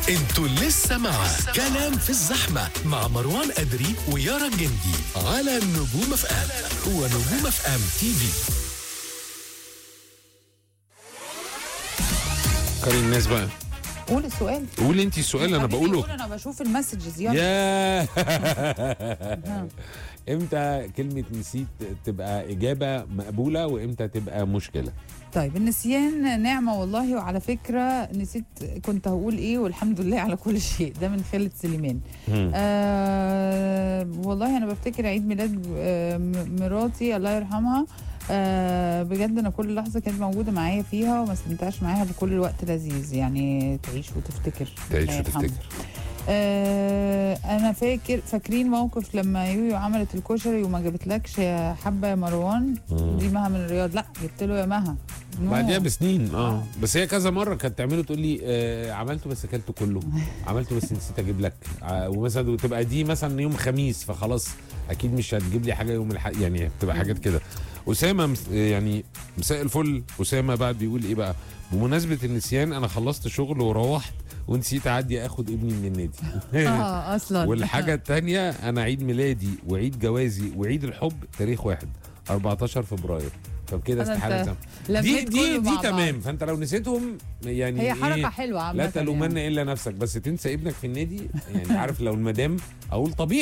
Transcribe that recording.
انتوا لسه مع كلام في الزحمة مع مروان أدري ويارا الجندي على نجوم اف ام ونجوم اف ام تي في فكري الناس بقى قول السؤال قولي انت السؤال اللي انا حبيبي بقوله قول انا بشوف المسجز يلا يا امتى كلمة نسيت تبقى إجابة مقبولة وامتى تبقى مشكلة طيب النسيان نعمة والله وعلى فكرة نسيت كنت هقول ايه والحمد لله على كل شيء ده من خالد سليمان مم. آه والله انا بفتكر عيد ميلاد آه م- مراتي الله يرحمها آه بجد انا كل لحظه كانت موجوده معايا فيها وما استمتعش معاها بكل الوقت لذيذ يعني تعيش وتفتكر تعيش الله يرحمها. وتفتكر آه انا فاكر فاكرين موقف لما يويو عملت الكشري وما جابتلكش يا حبه يا مروان مم. دي مها من الرياض لا جبت له يا مها نو. بعديها بسنين اه بس هي كذا مره كانت تعمله تقول لي آه عملته بس اكلته كله عملته بس نسيت اجيب لك آه ومثلا وتبقى دي مثلا يوم خميس فخلاص اكيد مش هتجيب لي حاجه يوم الحق يعني بتبقى حاجات كده اسامه مس- يعني مساء الفل اسامه بعد بيقول ايه بقى بمناسبه النسيان انا خلصت شغل وروحت ونسيت اعدي اخد ابني من النادي اه اصلا والحاجه الثانيه انا عيد ميلادي وعيد جوازي وعيد الحب تاريخ واحد 14 فبراير فبكده أنا استحاله أنت تسامح. دي لميت دي كله دي مع تمام بعض. فانت لو نسيتهم يعني هي إيه؟ حركه حلوه عامه لا تلومن يعني. الا نفسك بس تنسى ابنك في النادي يعني عارف لو المدام اقول طبيعي